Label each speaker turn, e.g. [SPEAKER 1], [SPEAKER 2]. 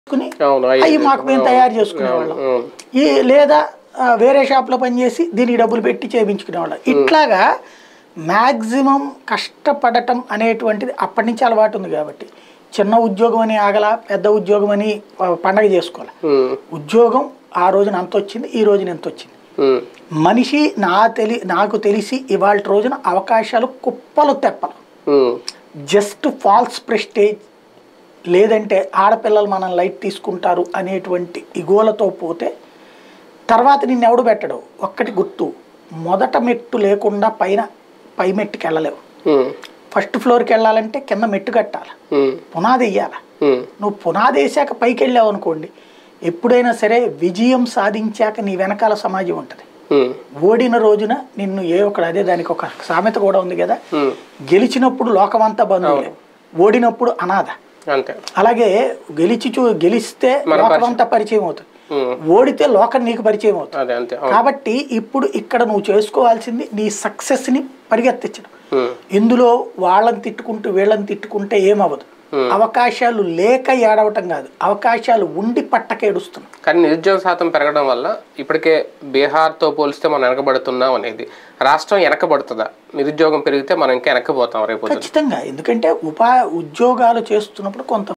[SPEAKER 1] చేసుకుని
[SPEAKER 2] అవును
[SPEAKER 1] అవి
[SPEAKER 2] అయ్యి
[SPEAKER 1] మాకు మేము తయారు చేసుకునేవాళ్ళం
[SPEAKER 2] అవును.
[SPEAKER 1] ఈ లేదా ఆ, వేరే షాప్లో పనిచేసి దీనికి డబ్బులు పెట్టి చేయించుకునేవాళ్ళం ఇట్లాగా మ్యాక్సిమం కష్టపడటం అనేటువంటిది అప్పటి నుంచి అలవాటు ఉంది కాబట్టి చిన్న ఉద్యోగం అని ఆగల పెద్ద ఉద్యోగం అని ఆ, పండగ చేసుకోవాలి
[SPEAKER 2] ఉమ్,
[SPEAKER 1] ఉద్యోగం ఆ రోజున అంత వచ్చింది ఈ రోజున ఎంత వచ్చింది
[SPEAKER 2] ఉమ్,
[SPEAKER 1] మనిషి నా తెలి నాకు తెలిసి ఇవాళ రోజున అవకాశాలు కుప్పలు తెప్పలు
[SPEAKER 2] ఉమ్,
[SPEAKER 1] జస్ట్ ఫాల్స్ ప్రెస్టేజ్ లేదంటే ఆడపిల్లలు మనం లైట్ తీసుకుంటారు అనేటువంటి ఇగోలతో పోతే తర్వాత నిన్ను ఎవడు పెట్టడు ఒక్కటి గుర్తు మొదట మెట్టు లేకుండా పైన పై మెట్టుకి వెళ్ళలేవు
[SPEAKER 2] ఉమ్,
[SPEAKER 1] ఫస్ట్ ఫ్లోర్కి వెళ్ళాలంటే కింద మెట్టు కట్టాలి
[SPEAKER 2] ఉమ్,
[SPEAKER 1] పునాది వేయాలి
[SPEAKER 2] ఉమ్,
[SPEAKER 1] నువ్వు పునాది వేసాక పైకి వెళ్ళావు అనుకోండి ఎప్పుడైనా సరే విజయం సాధించాక నీ వెనకాల సమాజం ఉంటుంది
[SPEAKER 2] ఉమ్,
[SPEAKER 1] ఓడిన రోజున నిన్ను ఏ ఒకడు అదే దానికి ఒక సామెత కూడా ఉంది కదా
[SPEAKER 2] ఉమ్,
[SPEAKER 1] గెలిచినప్పుడు లోకమంతా బంధువులే ఓడినప్పుడు అనాథ
[SPEAKER 2] అంతే
[SPEAKER 1] అలాగే గెలిచి చూ గెలిస్తే లోకమంతా పరిచయం అవుతుంది
[SPEAKER 2] ఉమ్,
[SPEAKER 1] ఓడితే లోకం నీకు పరిచయం అవుతుంది
[SPEAKER 2] అదే అంతే అవును.
[SPEAKER 1] కాబట్టి ఇప్పుడు ఇక్కడ నువ్వు చేసుకోవాల్సింది నీ సక్సెస్ని పరిగెత్తించడం
[SPEAKER 2] ఉమ్,
[SPEAKER 1] ఇందులో వాళ్ళని తిట్టుకుంటూ వీళ్ళని తిట్టుకుంటే ఏమవ్వదు అవకాశాలు లేక ఏడవటం కాదు అవకాశాలు ఉండి పట్టకేడుస్తున్నాం
[SPEAKER 2] కానీ నిరుద్యోగ శాతం పెరగడం వల్ల ఇప్పటికే బీహార్తో పోలిస్తే మనం వెనకబడుతున్నాం అనేది రాష్ట్రం వెనకబడుతుందా నిరుద్యోగం పెరిగితే మనం ఇంకా వెనక్కిపోతాం రేపు
[SPEAKER 1] ఖచ్చితంగా ఎందుకంటే ఉపా ఉద్యోగాలు చేస్తున్నప్పుడు కొంత